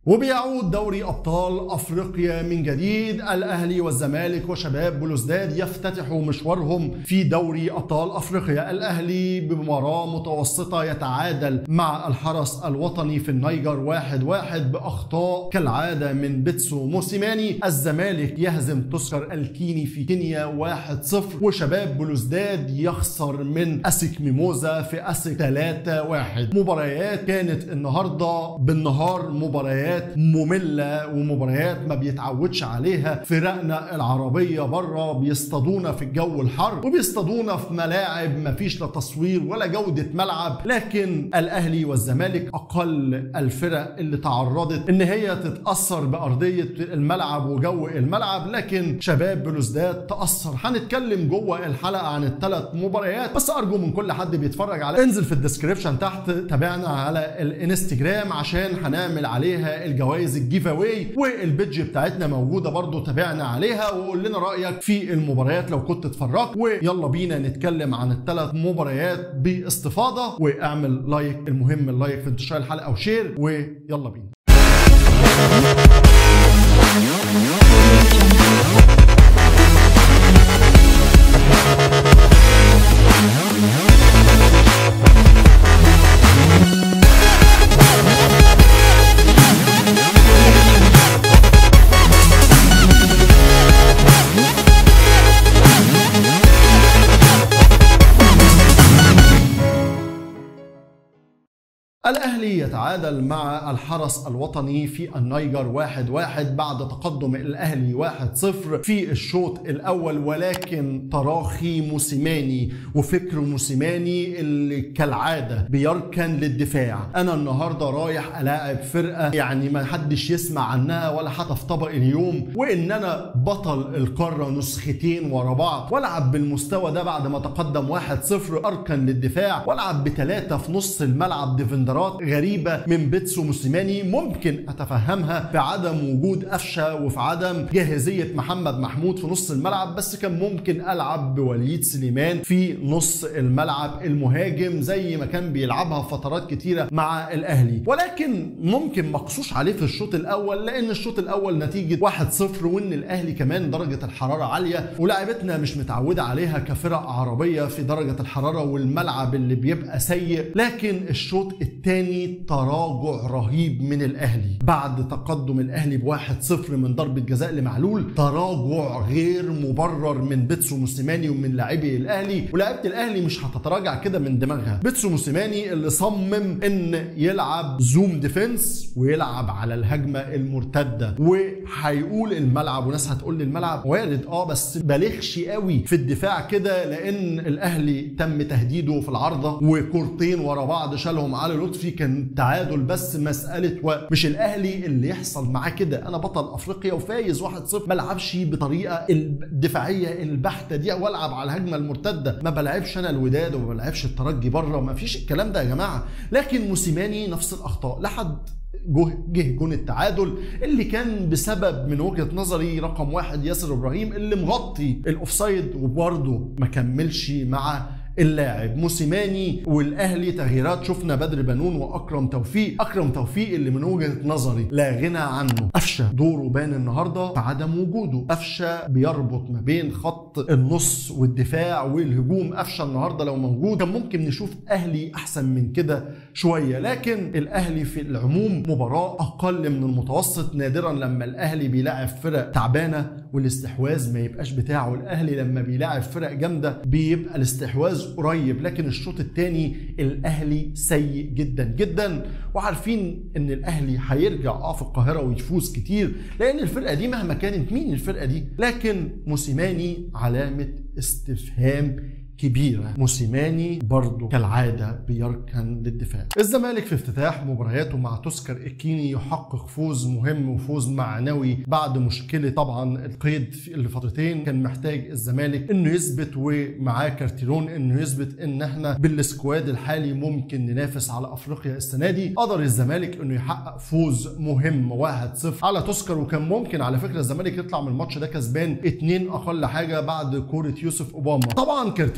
وبيعود دوري ابطال افريقيا من جديد الاهلي والزمالك وشباب بلوزداد يفتتحوا مشوارهم في دوري ابطال افريقيا الاهلي بمباراه متوسطه يتعادل مع الحرس الوطني في النيجر واحد واحد باخطاء كالعاده من بيتسو موسيماني الزمالك يهزم تسكر الكيني في كينيا واحد صفر وشباب بلوزداد يخسر من اسك ميموزا في اسك 3 واحد مباريات كانت النهارده بالنهار مباريات مباريات مملة ومباريات ما بيتعودش عليها فرقنا العربية بره بيصطادونا في الجو الحر وبيصطادونا في ملاعب ما فيش لا تصوير ولا جودة ملعب لكن الأهلي والزمالك أقل الفرق اللي تعرضت إن هي تتأثر بأرضية الملعب وجو الملعب لكن شباب بلوزداد تأثر هنتكلم جوه الحلقة عن الثلاث مباريات بس أرجو من كل حد بيتفرج على انزل في الديسكريبشن تحت تابعنا على الانستجرام عشان هنعمل عليها الجوائز الجيف اواي والبيدج بتاعتنا موجوده برضو تابعنا عليها وقول لنا رايك في المباريات لو كنت اتفرجت ويلا بينا نتكلم عن الثلاث مباريات باستفاضه واعمل لايك المهم اللايك في انتشار الحلقه وشير ويلا بينا الأهلي يتعادل مع الحرس الوطني في النيجر واحد واحد بعد تقدم الأهلي واحد صفر في الشوط الأول ولكن تراخي موسيماني وفكر موسيماني اللي كالعادة بيركن للدفاع أنا النهاردة رايح ألاعب فرقة يعني ما حدش يسمع عنها ولا حتى في طبق اليوم وإن أنا بطل القارة نسختين ورا بعض والعب بالمستوى ده بعد ما تقدم واحد صفر أركن للدفاع والعب بثلاثة في نص الملعب ديفندر قرارات غريبه من بيتسو موسيماني ممكن اتفهمها في عدم وجود قفشه وفي عدم جاهزيه محمد محمود في نص الملعب بس كان ممكن العب بوليد سليمان في نص الملعب المهاجم زي ما كان بيلعبها فترات كتيره مع الاهلي ولكن ممكن مقصوش عليه في الشوط الاول لان الشوط الاول نتيجه 1-0 وان الاهلي كمان درجه الحراره عاليه ولاعيبتنا مش متعوده عليها كفرق عربيه في درجه الحراره والملعب اللي بيبقى سيء لكن الشوط الثاني تاني تراجع رهيب من الاهلي بعد تقدم الاهلي بواحد صفر من ضربه جزاء لمعلول تراجع غير مبرر من بيتسو موسيماني ومن لاعبي الاهلي ولاعيبه الاهلي مش هتتراجع كده من دماغها بيتسو موسيماني اللي صمم ان يلعب زوم ديفنس ويلعب على الهجمه المرتده وهيقول الملعب وناس هتقول لي الملعب وارد اه بس بلغش قوي في الدفاع كده لان الاهلي تم تهديده في العارضه وكورتين ورا بعض شالهم علي لطفي كان تعادل بس مساله ومش الاهلي اللي يحصل معاه كده انا بطل افريقيا وفايز 1-0 ما العبش بطريقه الدفاعيه البحته دي والعب على الهجمه المرتده ما بلعبش انا الوداد وما بلعبش الترجي بره ما فيش الكلام ده يا جماعه لكن موسيماني نفس الاخطاء لحد جه جون التعادل اللي كان بسبب من وجهه نظري رقم واحد ياسر ابراهيم اللي مغطي الاوفسايد وبرضه ما كملش مع اللاعب موسيماني والاهلي تغييرات شفنا بدر بنون واكرم توفيق اكرم توفيق اللي من وجهه نظري لا غنى عنه قفشه دوره بان النهارده في عدم وجوده قفشه بيربط ما بين خط النص والدفاع والهجوم قفشه النهارده لو موجود كان ممكن نشوف اهلي احسن من كده شويه لكن الاهلي في العموم مباراه اقل من المتوسط نادرا لما الاهلي بيلاعب فرق تعبانه والاستحواذ ما يبقاش بتاعه الاهلي لما بيلاعب فرق جامده بيبقى الاستحواذ قريب لكن الشوط الثاني الاهلي سيء جدا جدا وعارفين ان الاهلي هيرجع اه في القاهره ويفوز كتير لان الفرقه دي مهما كانت مين الفرقه دي لكن موسيماني علامه استفهام كبيرة موسيماني برضه كالعادة بيركن للدفاع الزمالك في افتتاح مبارياته مع تسكر الكيني يحقق فوز مهم وفوز معنوي بعد مشكلة طبعا القيد في لفترتين كان محتاج الزمالك انه يثبت ومعاه كارتيرون انه يثبت ان احنا بالسكواد الحالي ممكن ننافس على افريقيا السنة دي قدر الزمالك انه يحقق فوز مهم 1-0 على تسكر وكان ممكن على فكرة الزمالك يطلع من الماتش ده كسبان اتنين اقل حاجة بعد كورة يوسف اوباما طبعا كارتيرون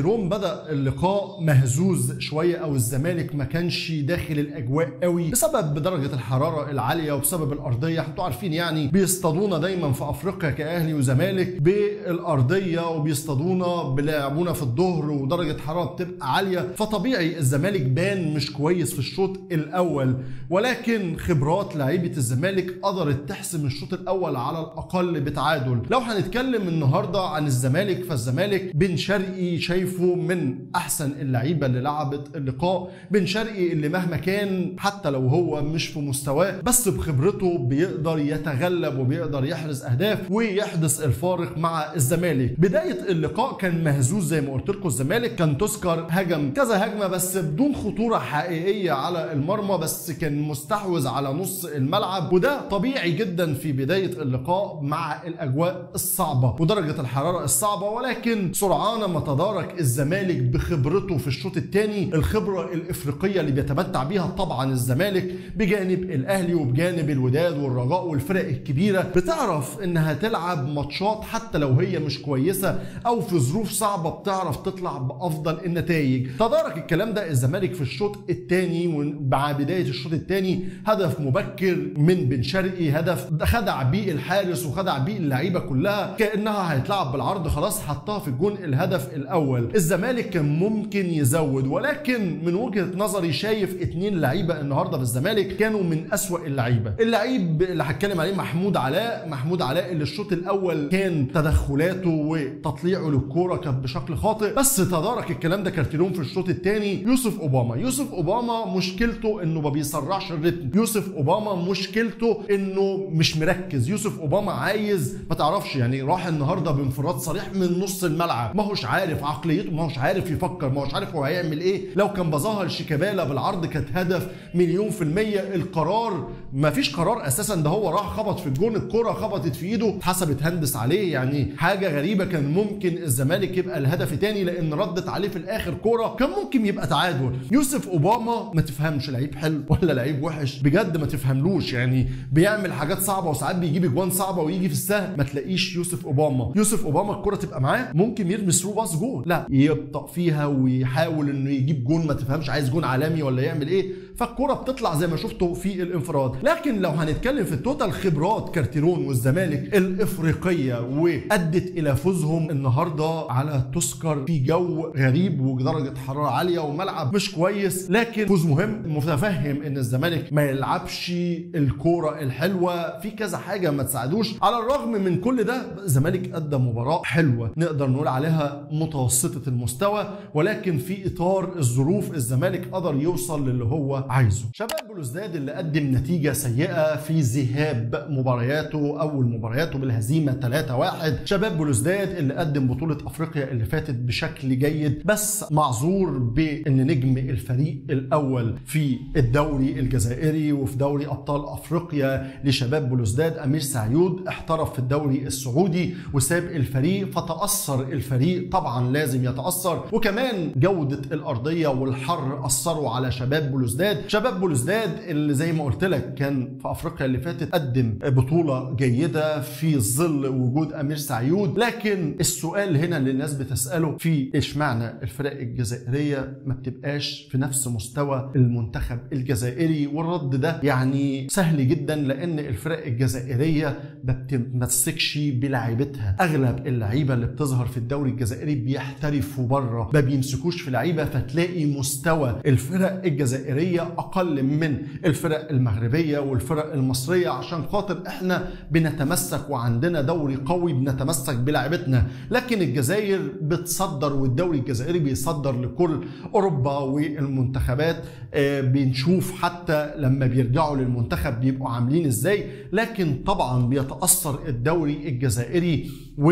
كارتيرون بدا اللقاء مهزوز شويه او الزمالك ما كانش داخل الاجواء قوي بسبب درجه الحراره العاليه وبسبب الارضيه انتوا عارفين يعني بيصطادونا دايما في افريقيا كاهلي وزمالك بالارضيه وبيصطادونا بيلعبونا في الظهر ودرجه حراره بتبقى عاليه فطبيعي الزمالك بان مش كويس في الشوط الاول ولكن خبرات لعيبه الزمالك قدرت تحسم الشوط الاول على الاقل بتعادل لو هنتكلم النهارده عن الزمالك فالزمالك بن شرقي شايفه من احسن اللعيبه اللي لعبت اللقاء بن شرقي اللي مهما كان حتى لو هو مش في مستواه بس بخبرته بيقدر يتغلب وبيقدر يحرز اهداف ويحدث الفارق مع الزمالك بدايه اللقاء كان مهزوز زي ما قلت لكم الزمالك كان تذكر هجم كذا هجمه بس بدون خطوره حقيقيه على المرمى بس كان مستحوذ على نص الملعب وده طبيعي جدا في بدايه اللقاء مع الاجواء الصعبه ودرجه الحراره الصعبه ولكن سرعان ما تدارك الزمالك بخبرته في الشوط الثاني الخبره الافريقيه اللي بيتمتع بيها طبعا الزمالك بجانب الاهلي وبجانب الوداد والرجاء والفرق الكبيره بتعرف انها تلعب ماتشات حتى لو هي مش كويسه او في ظروف صعبه بتعرف تطلع بافضل النتائج تدارك الكلام ده الزمالك في الشوط الثاني ومع بدايه الشوط الثاني هدف مبكر من بن شرقي هدف خدع بيه الحارس وخدع بيه اللعيبه كلها كانها هيتلعب بالعرض خلاص حطها في الجون الهدف الاول الزمالك كان ممكن يزود ولكن من وجهه نظري شايف اتنين لعيبه النهارده في الزمالك كانوا من اسوا اللعيبه اللعيب اللي هتكلم عليه محمود علاء محمود علاء اللي الشوط الاول كان تدخلاته وتطليعه للكوره كان بشكل خاطئ بس تدارك الكلام ده كارتيرون في الشوط الثاني يوسف اوباما يوسف اوباما مشكلته انه ما بيسرعش الريتم يوسف اوباما مشكلته انه مش مركز يوسف اوباما عايز ما تعرفش يعني راح النهارده بانفراد صريح من نص الملعب ما هوش عارف عقليته ما هوش عارف يفكر ما هوش عارف هو هيعمل ايه لو كان بظهر شيكابالا بالعرض كانت هدف مليون في المية القرار ما فيش قرار اساسا ده هو راح خبط في الجون الكرة خبطت في ايده اتحسبت هندس عليه يعني حاجة غريبة كان ممكن الزمالك يبقى الهدف الثاني لان ردت عليه في الاخر كرة كان ممكن يبقى تعادل يوسف اوباما ما تفهمش لعيب حلو ولا لعيب وحش بجد ما تفهملوش يعني بيعمل حاجات صعبة وساعات بيجيب اجوان صعبة ويجي في السهل ما تلاقيش يوسف اوباما يوسف اوباما الكرة تبقى معاه ممكن يرمي ثرو باس جول لا يبطأ فيها ويحاول انه يجيب جون ما تفهمش عايز جون عالمي ولا يعمل ايه فالكرة بتطلع زي ما شفتوا في الانفراد لكن لو هنتكلم في التوتال خبرات كارتيرون والزمالك الافريقيه وادت الى فوزهم النهارده على تذكر في جو غريب ودرجه حراره عاليه وملعب مش كويس لكن فوز مهم متفهم ان الزمالك ما يلعبش الكوره الحلوه في كذا حاجه ما تساعدوش على الرغم من كل ده الزمالك ادى مباراه حلوه نقدر نقول عليها متوسطه المستوى ولكن في اطار الظروف الزمالك قدر يوصل للي هو عايزه شباب بلوزداد اللي قدم نتيجه سيئه في ذهاب مبارياته اول مبارياته بالهزيمه 3-1 شباب بلوزداد اللي قدم بطوله افريقيا اللي فاتت بشكل جيد بس معذور بان نجم الفريق الاول في الدوري الجزائري وفي دوري ابطال افريقيا لشباب بلوزداد امير سعيود احترف في الدوري السعودي وساب الفريق فتاثر الفريق طبعا لازم يتاثر وكمان جوده الارضيه والحر اثروا على شباب بلوزداد شباب بلوزداد اللي زي ما قلت لك كان في افريقيا اللي فاتت قدم بطوله جيده في ظل وجود امير سعيود لكن السؤال هنا اللي الناس بتساله في اشمعنى الفرق الجزائريه ما بتبقاش في نفس مستوى المنتخب الجزائري والرد ده يعني سهل جدا لان الفرق الجزائريه ما بتمسكش بلاعيبتها اغلب اللعيبه اللي بتظهر في الدوري الجزائري بيحترفوا بره ما بيمسكوش في لعيبه فتلاقي مستوى الفرق الجزائريه اقل من الفرق المغربيه والفرق المصريه عشان خاطر احنا بنتمسك وعندنا دوري قوي بنتمسك بلاعيبتنا لكن الجزائر بتصدر والدوري الجزائري بيصدر لكل اوروبا والمنتخبات آه، بنشوف حتى لما بيرجعوا للمنتخب بيبقوا عاملين ازاي لكن طبعا بيتاثر الدوري الجزائري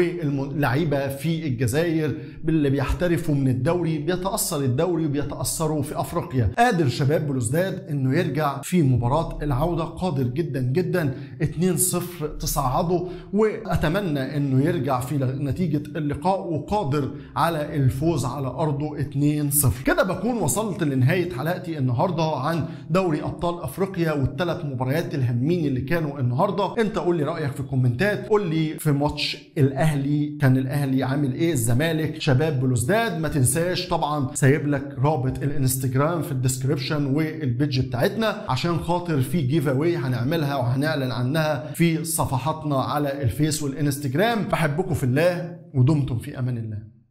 واللعيبه في الجزائر باللي بيحترفوا من الدوري بيتاثر الدوري وبيتاثروا في افريقيا قادر شباب بلوزداد انه يرجع في مباراه العوده قادر جدا جدا 2-0 تصعده واتمنى انه يرجع في نتيجه اللقاء وقادر على الفوز على ارضه 2-0 كده بكون وصلت لنهايه حلقتي النهارده عن دوري ابطال افريقيا والثلاث مباريات الهامين اللي كانوا النهارده انت قول لي رايك في الكومنتات قول لي في ماتش الاهلي كان الاهلي عامل ايه الزمالك شباب بلوزداد ما تنساش طبعا سايب لك رابط الانستجرام في الديسكربشن والبيدج بتاعتنا عشان خاطر في جيف اواي هنعملها وهنعلن عنها في صفحاتنا على الفيس والانستجرام بحبكم في الله ودمتم في امان الله